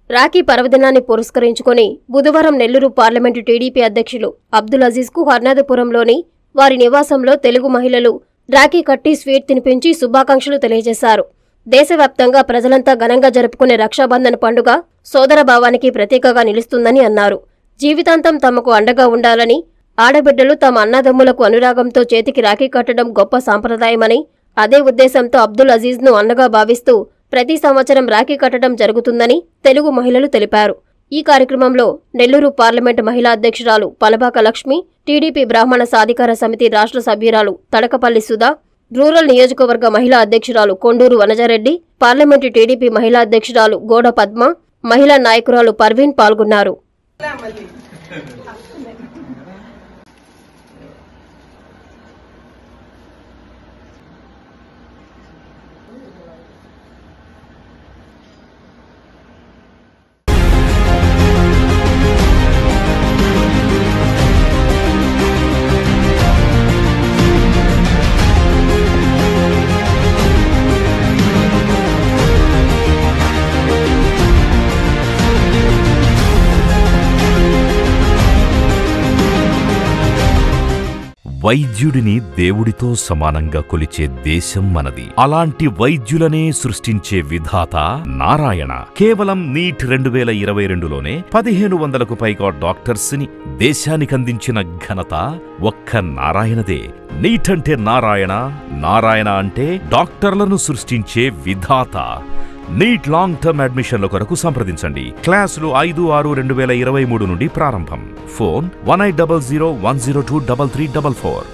రాఖీ పర్వదినాన్ని పురస్కరించుకొని బుధవారం నెల్లూరు పార్లమెంటు టీడీపీ అధ్యక్షులు అబ్దుల్ అజీజ్కు హర్నాథపురంలోని వారి నివాసంలో తెలుగు మహిళలు రాఖీ కట్టి స్వీట్ తినిపించి శుభాకాంక్షలు తెలియజేశారు దేశవ్యాప్తంగా ప్రజలంతా ఘనంగా జరుపుకునే రక్షాబంధన్ పండుగ సోదరభావానికి ప్రతీకగా నిలుస్తుందని అన్నారు జీవితాంతం తమకు అండగా ఉండాలని ఆడబిడ్డలు తమ అన్నదమ్ములకు అనురాగంతో చేతికి రాఖీ కట్టడం గొప్ప సాంప్రదాయమని అదే ఉద్దేశంతో అబ్దుల్ అజీజ్ను అన్నగా భావిస్తూ ప్రతి సంవత్సరం రాఖీ కట్టడం జరుగుతుందని తెలుగు మహిళలు తెలిపారు ఈ కార్యక్రమంలో నెల్లూరు పార్లమెంటు మహిళా అధ్యక్షురాలు పలబాక లక్ష్మి టీడీపీ బ్రాహ్మణ సాధికార సమితి రాష్ట్ర సభ్యురాలు తడకపల్లి సుధా రూరల్ నియోజకవర్గ మహిళా అధ్యక్షురాలు కొండూరు వనజారెడ్డి పార్లమెంటు టీడీపీ మహిళా అధ్యక్షురాలు గోడ పద్మ మహిళా నాయకురాలు పర్వీన్ పాల్గొన్నారు వైద్యుడిని దేవుడితో సమానంగా కొలిచే దేశం మనది అలాంటి వైద్యులనే సృష్టించే విధాత నారాయణ కేవలం నీట్ రెండు వేల ఇరవై రెండులోనే పదిహేను వందలకు పైగా డాక్టర్స్ ని దేశానికందించిన ఘనత ఒక్క నారాయణదే నీట్ అంటే నారాయణ నారాయణ అంటే డాక్టర్లను సృష్టించే విధాత నీట్ లాంగ్ టర్మ్ అడ్మిషన్ల కొరకు సంప్రదించండి క్లాసులు ఐదు ఆరు రెండు వేల ఇరవై మూడు నుండి ప్రారంభం phone one eight double zero one zero two double three double four